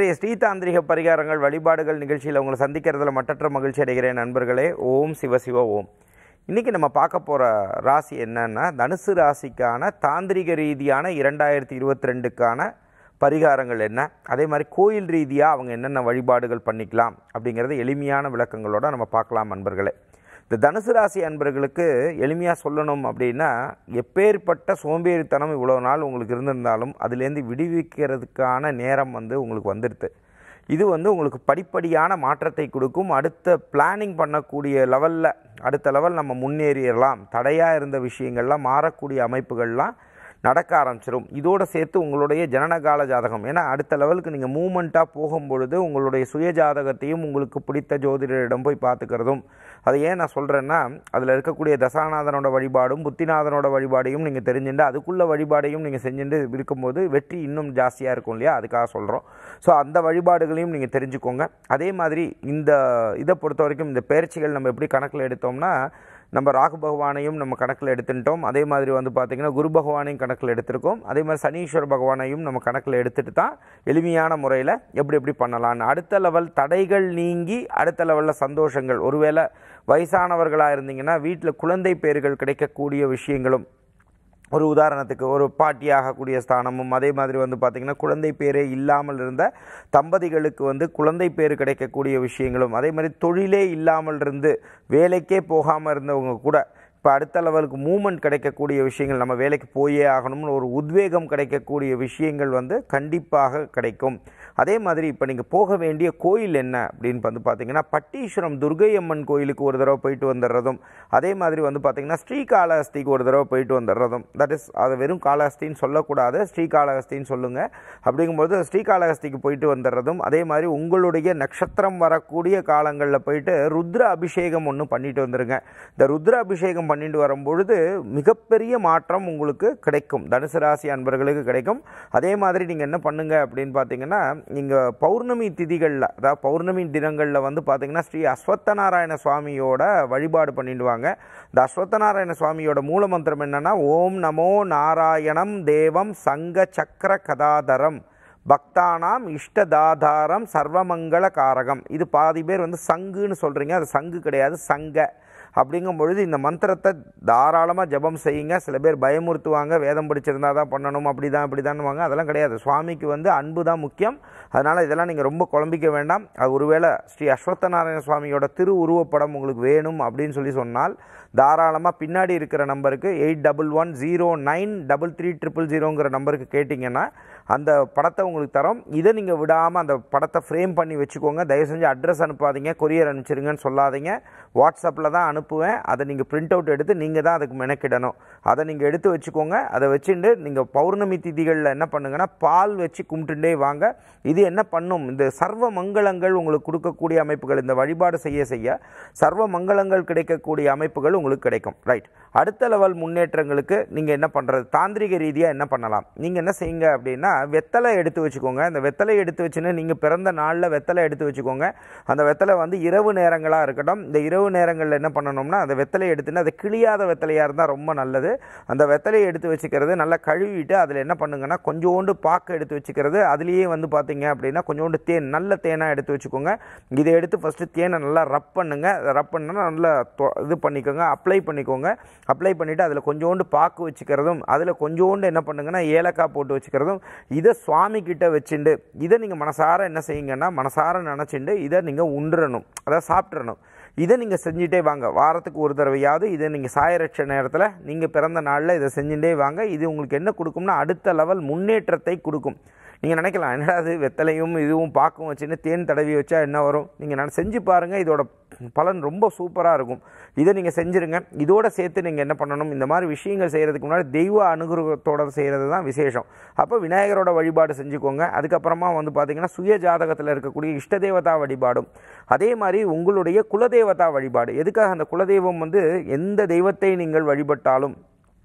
இன்றைய ஸ்ரீதாந்திரிக பரிகாரங்கள் வழிபாடுகள் நிகழ்ச்சியில் உங்களை சந்திக்கிறதுல மட்டற்ற மகிழ்ச்சி அடைகிறேன் நண்பர்களே ஓம் சிவசிவ ஓம் இன்றைக்கி நம்ம பார்க்க போகிற ராசி என்னன்னா தனுசு ராசிக்கான தாந்திரிக ரீதியான இரண்டாயிரத்தி இருபத்தி ரெண்டுக்கான பரிகாரங்கள் என்ன அதே மாதிரி கோயில் ரீதியாக அவங்க என்னென்ன வழிபாடுகள் பண்ணிக்கலாம் அப்படிங்கிறத எளிமையான விளக்கங்களோட நம்ம பார்க்கலாம் நண்பர்களே இந்த தனுசு ராசி அன்பர்களுக்கு எளிமையாக சொல்லணும் அப்படின்னா எப்பேற்பட்ட சோம்பேறித்தனம் இவ்வளோ நாள் உங்களுக்கு இருந்திருந்தாலும் அதுலேருந்து விடுவிக்கிறதுக்கான நேரம் வந்து உங்களுக்கு வந்துடுது இது வந்து உங்களுக்கு படிப்படியான மாற்றத்தை கொடுக்கும் அடுத்த பிளானிங் பண்ணக்கூடிய லெவலில் அடுத்த லெவல் நம்ம முன்னேறிடலாம் தடையாக இருந்த விஷயங்கள்லாம் மாறக்கூடிய அமைப்புகள்லாம் நடக்க ஆரம்பிச்சிடும் இதோடு சேர்த்து உங்களுடைய ஜனனகால ஜாதகம் ஏன்னா அடுத்த லெவலுக்கு நீங்கள் மூமெண்ட்டாக போகும்பொழுது உங்களுடைய சுய ஜாதகத்தையும் உங்களுக்கு பிடித்த ஜோதிடரிடம் போய் பார்த்துக்கிறதும் அதை ஏன் நான் சொல்கிறேன்னா அதில் இருக்கக்கூடிய தசாநாதனோட வழிபாடும் புத்திநாதனோட வழிபாடையும் நீங்கள் தெரிஞ்சுட்டு அதுக்குள்ள வழிபாடையும் நீங்கள் செஞ்சுட்டு இருக்கும்போது வெற்றி இன்னும் ஜாஸ்தியாக இருக்கும் இல்லையா அதுக்காக சொல்கிறோம் ஸோ அந்த வழிபாடுகளையும் நீங்கள் தெரிஞ்சுக்கோங்க அதே மாதிரி இந்த இதை பொறுத்த வரைக்கும் இந்த பயிற்சிகள் நம்ம எப்படி கணக்கில் எடுத்தோம்னா நம்ம ராகு பகவானையும் நம்ம கணக்கில் எடுத்துட்டோம் அதே மாதிரி வந்து பார்த்திங்கன்னா குரு பகவானையும் கணக்கில் எடுத்திருக்கோம் அதே மாதிரி சனீஸ்வர பகவானையும் நம்ம கணக்கில் எடுத்துட்டு தான் எளிமையான முறையில் எப்படி எப்படி பண்ணலான்னு அடுத்த லெவல் தடைகள் நீங்கி அடுத்த லெவலில் சந்தோஷங்கள் ஒருவேளை வயசானவர்களாக இருந்தீங்கன்னா வீட்டில் குழந்தை பேர்கள் கிடைக்கக்கூடிய விஷயங்களும் ஒரு உதாரணத்துக்கு ஒரு பாட்டியாகக்கூடிய ஸ்தானமும் அதே மாதிரி வந்து பார்த்திங்கன்னா குழந்தை பேரே இல்லாமல் இருந்த தம்பதிகளுக்கு வந்து குழந்தை பேர் கிடைக்கக்கூடிய விஷயங்களும் அதே மாதிரி தொழிலே இல்லாமல் இருந்து வேலைக்கே போகாமல் இருந்தவங்க கூட இப்போ அடுத்த லெவலுக்கு மூமெண்ட் கிடைக்கக்கூடிய விஷயங்கள் நம்ம வேலைக்கு போயே ஆகணும்னு ஒரு உத்வேகம் கிடைக்கக்கூடிய விஷயங்கள் வந்து கண்டிப்பாக கிடைக்கும் அதே மாதிரி இப்போ நீங்கள் போக வேண்டிய கோயில் என்ன அப்படின்னு வந்து பார்த்தீங்கன்னா பட்டீஸ்வரம் துர்கை அம்மன் கோயிலுக்கு ஒரு தடவை போயிட்டு வந்துடுறதும் அதே மாதிரி வந்து பார்த்தீங்கன்னா ஸ்ரீகாளஹஸ்திக்கு ஒரு தடவை போயிட்டு வந்துடுறதும் தட் இஸ் அதை வெறும் காளஹஸ்தின்னு சொல்லக்கூடாது ஸ்ரீகாளஹஸ்தின்னு சொல்லுங்கள் அப்படிங்கும்போது ஸ்ரீகாளஹஸ்திக்கு போயிட்டு வந்துடுறதும் அதே மாதிரி உங்களுடைய நட்சத்திரம் வரக்கூடிய காலங்களில் போயிட்டு ருத்ர அபிஷேகம் ஒன்று பண்ணிட்டு வந்துருங்க இந்த ருத்ர அபிஷேகம் பண்ணிட்டு வரும்பொழுது மிகப்பெரிய மாற்றம் உங்களுக்கு கிடைக்கும் தனுசு ராசி அன்பர்களுக்கு கிடைக்கும் அதே மாதிரி நீங்கள் என்ன பண்ணுங்க அப்படின்னு பார்த்தீங்கன்னா நீங்கள் பௌர்ணமி திதிகளில் அதாவது பௌர்ணமி தினங்களில் வந்து பார்த்தீங்கன்னா ஸ்ரீ அஸ்வத்தநாராயண சுவாமியோட வழிபாடு பண்ணிடுவாங்க இந்த அஸ்வத்தநாராயண சுவாமியோட மூல மந்திரம் என்னன்னா ஓம் நமோ நாராயணம் தேவம் சங்க சக்கர கதாதரம் பக்தானாம் இஷ்டதாதாரம் சர்வமங்கள காரகம் இது பாதி பேர் வந்து சங்குன்னு சொல்கிறீங்க அது சங்கு கிடையாது சங்க அப்படிங்கும் பொழுது இந்த மந்திரத்தை தாராளமாக ஜபம் செய்யுங்க சில பேர் பயமுறுத்துவாங்க வேதம் படிச்சிருந்தா தான் பண்ணணும் அப்படி தான் இப்படி தான்வாங்க அதெல்லாம் கிடையாது சுவாமிக்கு வந்து அன்பு தான் முக்கியம் அதனால் இதெல்லாம் நீங்கள் ரொம்ப குழம்பிக்க வேண்டாம் அது ஒருவேளை ஸ்ரீ அஸ்வத்தநாராயண சுவாமியோட திரு உருவப்படம் உங்களுக்கு வேணும் அப்படின்னு சொல்லி சொன்னால் தாராளமாக பின்னாடி இருக்கிற நம்பருக்கு eight double one zero nine double three triple ஜீரோங்கிற நம்பருக்கு கேட்டிங்கன்னா அந்த படத்தை உங்களுக்கு தரோம் இதை நீங்கள் விடாமல் அந்த படத்தை ஃப்ரேம் பண்ணி வச்சுக்கோங்க தயவு செஞ்சு அட்ரஸ் அனுப்பாதீங்க கொரியர் அனுப்பிச்சிருங்கன்னு சொல்லாதீங்க வாட்ஸ்அப்பில் தான் அனுப்புவேன் அதை நீங்கள் பிரிண்ட் அவுட் எடுத்து நீங்கள் தான் அதுக்கு மெனக்கிடணும் அதை நீங்கள் எடுத்து வச்சுக்கோங்க அதை வச்சுட்டு நீங்கள் பௌர்ணமி திதிகளில் என்ன பண்ணுங்கன்னா பால் வச்சு கும்பிட்டுட்டே வாங்க இது என்ன பண்ணும் இந்த சர்வ மங்களங்கள் உங்களுக்கு கொடுக்கக்கூடிய அமைப்புகள் இந்த வழிபாடு செய்ய செய்ய சர்வ மங்களங்கள் கிடைக்கக்கூடிய அமைப்புகள் உங்களுக்கு கிடைக்கும் ரைட் அடுத்த லெவல் முன்னேற்றங்களுக்கு நீங்கள் என்ன பண்ணுறது தாந்திரிக ரீதியாக என்ன பண்ணலாம் நீங்கள் என்ன செய்யுங்க அப்படின்னா வெத்தலை எடுத்து வச்சுக்கோங்க அந்த வெத்தலை எடுத்து வச்சுன்னு நீங்கள் பிறந்த நாளில் வெத்தலை எடுத்து வச்சுக்கோங்க அந்த வெத்தலை வந்து இரவு நேரங்களாக இருக்கட்டும் இந்த இரவு நேரங்களில் என்ன பண்ணணும்னா அந்த வெத்தலையை எடுத்துன்னு அது கிளியாத வெத்தலையாக இருந்தால் ரொம்ப நல்லது அந்த வெத்தலையை எடுத்து வச்சுக்கிறது நல்லா கழுவிட்டு அதில் என்ன பண்ணுங்கன்னா கொஞ்சோண்டு பாக்கு எடுத்து வச்சுக்கிறது அதுலேயே வந்து பார்த்தீங்க அப்படின்னா கொஞ்சோண்டு தேன் நல்ல தேனாக எடுத்து வச்சுக்கோங்க இதை எடுத்து ஃபஸ்ட்டு தேனை நல்லா ரப் பண்ணுங்க ரப் பண்ணால் நல்லா தொ- இது பண்ணிக்கோங்க அப்ளை பண்ணிக்கோங்க அப்ளை பண்ணிவிட்டு அதில் கொஞ்சோண்டு பாக்கு வச்சுக்கிறதும் அதில் கொஞ்சோண்டு என்ன பண்ணுங்கன்னா ஏலக்காய் போட்டு வச்சுக்கிறதும் இதை சுவாமி கிட்ட வச்சுண்டு இதை நீங்கள் மனசார என்ன செய்யுங்கன்னா மனசார நினச்சிண்டு இதை நீங்கள் உண்டுறணும் அதாவது சாப்பிட்றணும் இதை நீங்கள் செஞ்சுட்டே வாங்க வாரத்துக்கு ஒரு தடவையாவது இதை நீங்கள் சாயரட்ச நேரத்தில் நீங்கள் பிறந்த நாளில் இதை செஞ்சுட்டே வாங்க இது உங்களுக்கு என்ன கொடுக்கும்னா அடுத்த லெவல் முன்னேற்றத்தை கொடுக்கும் நீங்கள் நினைக்கலாம் என்னடா அது வெத்தலையும் இதுவும் பாக்கும் வச்சுன்னு தேன் தடவி வச்சா என்ன வரும் நீங்கள் நான் செஞ்சு பாருங்கள் இதோட பலன் ரொம்ப சூப்பராக இருக்கும் இதை நீங்கள் செஞ்சுருங்க இதோட சேர்த்து நீங்கள் என்ன பண்ணணும் இந்த மாதிரி விஷயங்கள் செய்கிறதுக்கு முன்னாடி தெய்வ அனுகிரகத்தோட செய்கிறது தான் விசேஷம் அப்போ விநாயகரோட வழிபாடு செஞ்சுக்கோங்க அதுக்கப்புறமா வந்து பார்த்தீங்கன்னா சுய ஜாதகத்தில் இருக்கக்கூடிய இஷ்ட தேவதா வழிபாடும் அதே மாதிரி உங்களுடைய குலதேவதா வழிபாடு எதுக்காக அந்த குலதெய்வம் வந்து எந்த தெய்வத்தை நீங்கள் வழிபட்டாலும்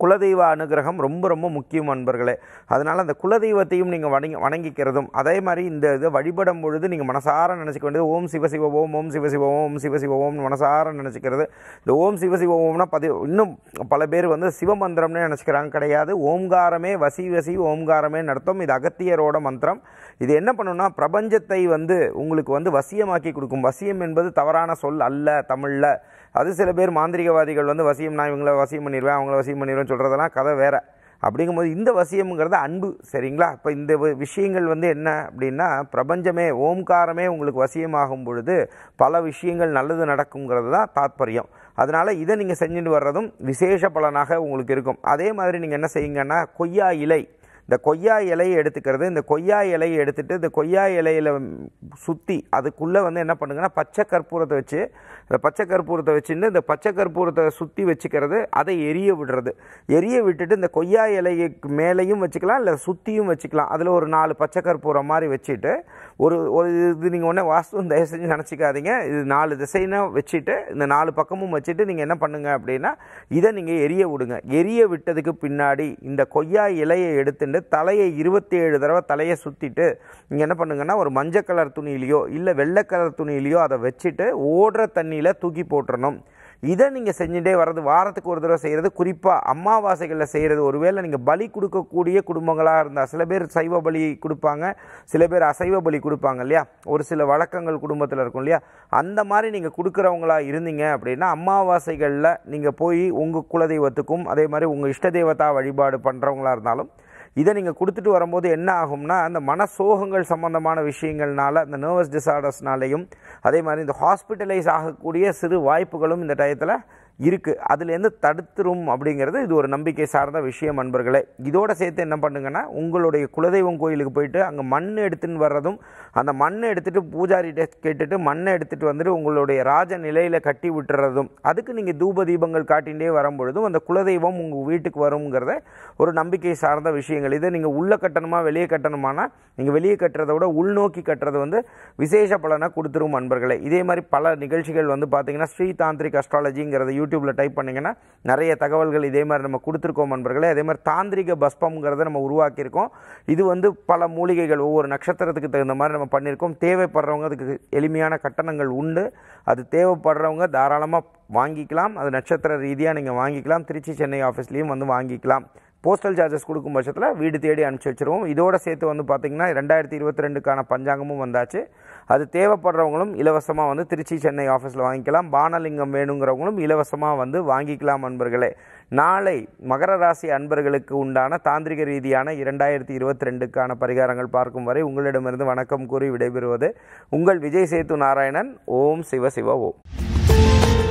குலதெய்வ அனுகிரகம் ரொம்ப ரொம்ப முக்கியம் அன்பர்களே அதனால் அந்த குலதெய்வத்தையும் நீங்கள் வணங்கி வணங்கிக்கிறதும் அதே மாதிரி இந்த இதை வழிபடும் பொழுது நீங்கள் மனசார நினச்சிக்க வேண்டியது ஓம் சிவசிவ ஓம் ஓம் சிவசிவ ஓம் சிவசிவ ஓம் மனசார நினச்சிக்கிறது இந்த ஓம் சிவசிவ ஓம்னா பதி இன்னும் பல பேர் வந்து சிவமந்திரம்னே நினச்சிக்கிறாங்க கிடையாது ஓம்காரமே வசி வசி ஓம்காரமே நடத்தும் இது அகத்தியரோட மந்திரம் இது என்ன பண்ணுன்னா பிரபஞ்சத்தை வந்து உங்களுக்கு வந்து வசியமாக்கி கொடுக்கும் வசியம் என்பது தவறான சொல் அல்ல தமிழில் அது சில பேர் மாந்திரிகவாதிகள் வந்து வசியம் நான் இவங்கள வசியம் பண்ணிடுவேன் அவங்கள வசியம் பண்ணிடுவேன் சொல்கிறதெல்லாம் கதை வேற அப்படிங்கும்போது இந்த வசியம்ங்கிறது அன்பு சரிங்களா இப்போ இந்த வி- விஷயங்கள் வந்து என்ன அப்படின்னா பிரபஞ்சமே ஓம்காரமே உங்களுக்கு வசியமாகும் பொழுது பல விஷயங்கள் நல்லது நடக்குங்கிறது தான் தாத்பரியம் அதனால் இதை நீங்கள் செஞ்சுட்டு வர்றதும் விசேஷ பலனாக உங்களுக்கு இருக்கும் அதே மாதிரி நீங்கள் என்ன செய்யுங்கன்னா கொய்யா இலை இந்த கொய்யா இலையை எடுத்துக்கிறது இந்த கொய்யா இலையை எடுத்துட்டு இந்த கொய்யா இலையில சுற்றி அதுக்குள்ளே வந்து என்ன பண்ணுங்கன்னா பச்சை கற்பூரத்தை வச்சு இந்த பச்சை கற்பூரத்தை வச்சுட்டு இந்த பச்சை கற்பூரத்தை சுற்றி வச்சுக்கிறது அதை எரிய விடுறது எரிய விட்டுட்டு இந்த கொய்யா இலைக்கு மேலேயும் வச்சுக்கலாம் இல்லை சுற்றியும் வச்சுக்கலாம் அதில் ஒரு நாலு பச்சை கற்பூரம் மாதிரி வச்சுட்டு ஒரு ஒரு இது நீங்கள் ஒன்றே வாஸ்து தயவு செஞ்சு நினச்சிக்காதீங்க இது நாலு திசைனா வச்சுட்டு இந்த நாலு பக்கமும் வச்சுட்டு நீங்கள் என்ன பண்ணுங்க அப்படின்னா இதை நீங்கள் எரிய விடுங்க எரிய விட்டதுக்கு பின்னாடி இந்த கொய்யா இலையை எடுத்துட்டு தலையை இருபத்தி ஏழு தடவை தலையை சுற்றிட்டு நீங்கள் என்ன பண்ணுங்கன்னா ஒரு மஞ்சள் கலர் துணியிலையோ இல்லை வெள்ளை கலர் துணியிலையோ அதை வச்சுட்டு ஓடுற தண்ணியில் தூக்கி போட்டுறணும் இதை நீங்கள் செஞ்சுட்டே வர்றது வாரத்துக்கு ஒரு தடவை செய்கிறது குறிப்பாக அமாவாசைகளில் செய்கிறது ஒருவேளை நீங்கள் பலி கொடுக்கக்கூடிய குடும்பங்களாக இருந்தால் சில பேர் சைவ பலி கொடுப்பாங்க சில பேர் அசைவ பலி கொடுப்பாங்க இல்லையா ஒரு சில வழக்கங்கள் குடும்பத்தில் இருக்கும் இல்லையா அந்த மாதிரி நீங்கள் கொடுக்குறவங்களா இருந்தீங்க அப்படின்னா அமாவாசைகளில் நீங்கள் போய் உங்கள் குலதெய்வத்துக்கும் அதே மாதிரி உங்கள் இஷ்ட தேவதா வழிபாடு பண்ணுறவங்களா இருந்தாலும் இதை நீங்கள் கொடுத்துட்டு வரும்போது என்ன ஆகும்னா அந்த மனசோகங்கள் சம்பந்தமான விஷயங்கள்னால இந்த நர்வஸ் டிசார்டர்ஸ்னாலையும் அதே மாதிரி இந்த ஹாஸ்பிட்டலைஸ் ஆகக்கூடிய சிறு வாய்ப்புகளும் இந்த டயத்தில் இருக்குது அதுலேருந்து தடுத்துரும் அப்படிங்கிறது இது ஒரு நம்பிக்கை சார்ந்த விஷயம் நண்பர்களே இதோட சேர்த்து என்ன பண்ணுங்கன்னா உங்களுடைய குலதெய்வம் கோயிலுக்கு போயிட்டு அங்கே மண் எடுத்துன்னு வர்றதும் அந்த மண்ணை எடுத்துகிட்டு பூஜாரிகிட்ட கேட்டுட்டு மண்ணை எடுத்துகிட்டு வந்துட்டு உங்களுடைய ராஜ நிலையில் கட்டி விட்டுறதும் அதுக்கு நீங்கள் தூப தீபங்கள் காட்டிகிட்டே வரும்பொழுதும் அந்த குலதெய்வம் உங்கள் வீட்டுக்கு வருங்கிறத ஒரு நம்பிக்கை சார்ந்த விஷயங்கள் இதை நீங்கள் உள்ள கட்டணுமா வெளியே கட்டணுமானா நீங்கள் வெளியே கட்டுறதை விட உள்நோக்கி கட்டுறது வந்து விசேஷ பலனை கொடுத்துரும் நண்பர்களே இதே மாதிரி பல நிகழ்ச்சிகள் வந்து பார்த்தீங்கன்னா ஸ்ரீ தாந்திரிக் அஸ்ட்ராலஜிங்கிறத யூடியூப்பில் டைப் பண்ணிங்கன்னா நிறைய தகவல்கள் இதே மாதிரி நம்ம கொடுத்துருக்கோம் நண்பர்களே அதே மாதிரி தாந்திரிக பஸ்பம்ங்கிறத நம்ம உருவாக்கியிருக்கோம் இது வந்து பல மூலிகைகள் ஒவ்வொரு நட்சத்திரத்துக்கு தகுந்த மாதிரி நம்ம பண்ணியிருக்கோம் தேவைப்படுறவங்க அதுக்கு எளிமையான கட்டணங்கள் உண்டு அது தேவைப்படுறவங்க தாராளமாக வாங்கிக்கலாம் அது நட்சத்திர ரீதியாக நீங்கள் வாங்கிக்கலாம் திருச்சி சென்னை ஆஃபீஸ்லேயும் வந்து வாங்கிக்கலாம் போஸ்டல் சார்ஜஸ் கொடுக்கும் பட்சத்தில் வீடு தேடி அனுப்பிச்சி வச்சிருவோம் இதோட சேர்த்து வந்து பார்த்திங்கன்னா ரெண்டாயிரத்தி இருபத்தி ரெண்டுக்கான பஞ்சாங்கமும் வந்தாச்சு அது தேவைப்படுறவங்களும் இலவசமாக வந்து திருச்சி சென்னை ஆஃபீஸில் வாங்கிக்கலாம் பானலிங்கம் வேணுங்கிறவங்களும் இலவசமாக வந்து வாங்கிக்கலாம் அன்பர்களே நாளை மகர ராசி அன்பர்களுக்கு உண்டான தாந்திரிக ரீதியான இரண்டாயிரத்தி இருபத்தி ரெண்டுக்கான பரிகாரங்கள் பார்க்கும் வரை உங்களிடமிருந்து வணக்கம் கூறி விடைபெறுவது உங்கள் விஜய் சேத்து நாராயணன் ஓம் சிவ சிவ ஓம்